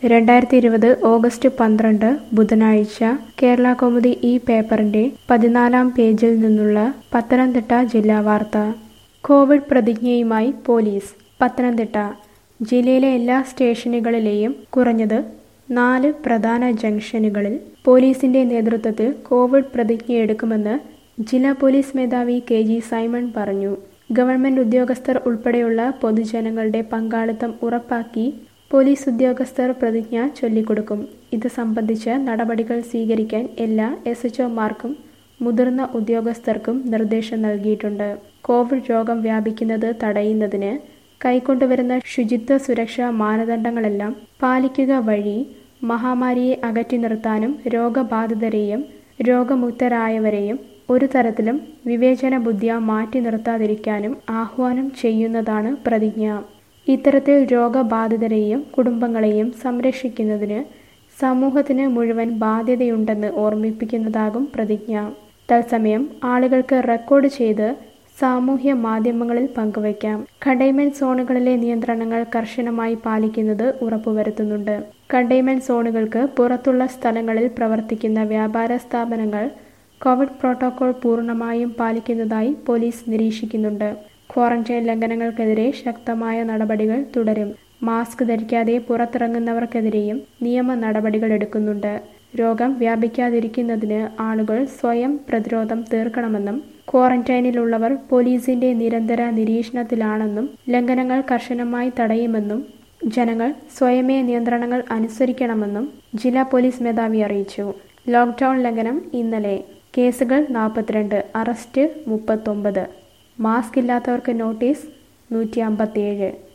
രണ്ടായിരത്തി ഇരുപത് ഓഗസ്റ്റ് പന്ത്രണ്ട് ബുധനാഴ്ച കേരള കൗമുദി ഈ പേപ്പറിന്റെ പതിനാലാം പേജിൽ നിന്നുള്ള പത്തനംതിട്ട ജില്ലാ വാർത്ത കോവിഡ് പ്രതിജ്ഞയുമായി പോലീസ് പത്തനംതിട്ട ജില്ലയിലെ എല്ലാ സ്റ്റേഷനുകളിലെയും കുറഞ്ഞത് നാല് പ്രധാന ജംഗ്ഷനുകളിൽ പോലീസിന്റെ നേതൃത്വത്തിൽ കോവിഡ് പ്രതിജ്ഞയെടുക്കുമെന്ന് ജില്ലാ പോലീസ് മേധാവി കെ ജി സൈമൺ പറഞ്ഞു ഗവൺമെന്റ് ഉദ്യോഗസ്ഥർ ഉൾപ്പെടെയുള്ള പൊതുജനങ്ങളുടെ പങ്കാളിത്തം ഉറപ്പാക്കി പോലീസ് ഉദ്യോഗസ്ഥർ പ്രതിജ്ഞ ചൊല്ലിക്കൊടുക്കും ഇത് സംബന്ധിച്ച് നടപടികൾ സ്വീകരിക്കാൻ എല്ലാ എസ് എച്ച്ഒമാർക്കും മുതിർന്ന ഉദ്യോഗസ്ഥർക്കും നിർദ്ദേശം നൽകിയിട്ടുണ്ട് കോവിഡ് രോഗം വ്യാപിക്കുന്നത് തടയുന്നതിന് കൈക്കൊണ്ടുവരുന്ന ശുചിത്വ സുരക്ഷാ മാനദണ്ഡങ്ങളെല്ലാം പാലിക്കുക വഴി മഹാമാരിയെ അകറ്റി നിർത്താനും രോഗബാധിതരെയും രോഗമുക്തരായവരെയും ഒരു തരത്തിലും വിവേചന ബുദ്ധിയ മാറ്റി നിർത്താതിരിക്കാനും ആഹ്വാനം ചെയ്യുന്നതാണ് പ്രതിജ്ഞ ഇത്തരത്തിൽ രോഗബാധിതരെയും കുടുംബങ്ങളെയും സംരക്ഷിക്കുന്നതിന് സമൂഹത്തിന് മുഴുവൻ ബാധ്യതയുണ്ടെന്ന് ഓർമ്മിപ്പിക്കുന്നതാകും പ്രതിജ്ഞ തത്സമയം ആളുകൾക്ക് റെക്കോർഡ് ചെയ്ത് സാമൂഹ്യ മാധ്യമങ്ങളിൽ പങ്കുവയ്ക്കാം കണ്ടെയ്ൻമെന്റ് സോണുകളിലെ നിയന്ത്രണങ്ങൾ കർശനമായി പാലിക്കുന്നത് ഉറപ്പുവരുത്തുന്നുണ്ട് കണ്ടെയ്ൻമെന്റ് സോണുകൾക്ക് പുറത്തുള്ള സ്ഥലങ്ങളിൽ പ്രവർത്തിക്കുന്ന വ്യാപാര സ്ഥാപനങ്ങൾ കോവിഡ് പ്രോട്ടോകോൾ പൂർണ്ണമായും പാലിക്കുന്നതായി പോലീസ് നിരീക്ഷിക്കുന്നുണ്ട് ക്വാറന്റൈൻ ലംഘനങ്ങൾക്കെതിരെ ശക്തമായ നടപടികൾ തുടരും മാസ്ക് ധരിക്കാതെ പുറത്തിറങ്ങുന്നവർക്കെതിരെയും നിയമ നടപടികൾ എടുക്കുന്നുണ്ട് രോഗം വ്യാപിക്കാതിരിക്കുന്നതിന് ആളുകൾ സ്വയം പ്രതിരോധം തീർക്കണമെന്നും ക്വാറന്റൈനിലുള്ളവർ പോലീസിന്റെ നിരന്തര നിരീക്ഷണത്തിലാണെന്നും ലംഘനങ്ങൾ കർശനമായി തടയുമെന്നും ജനങ്ങൾ സ്വയമേ നിയന്ത്രണങ്ങൾ അനുസരിക്കണമെന്നും ജില്ലാ പോലീസ് മേധാവി അറിയിച്ചു ലോക്ക്ഡൌൺ ലംഘനം ഇന്നലെ കേസുകൾ നാൽപ്പത്തിരണ്ട് അറസ്റ്റ് മുപ്പത്തൊമ്പത് മാസ്ക് ഇല്ലാത്തവർക്ക് നോട്ടീസ് നൂറ്റി അമ്പത്തിയേഴ്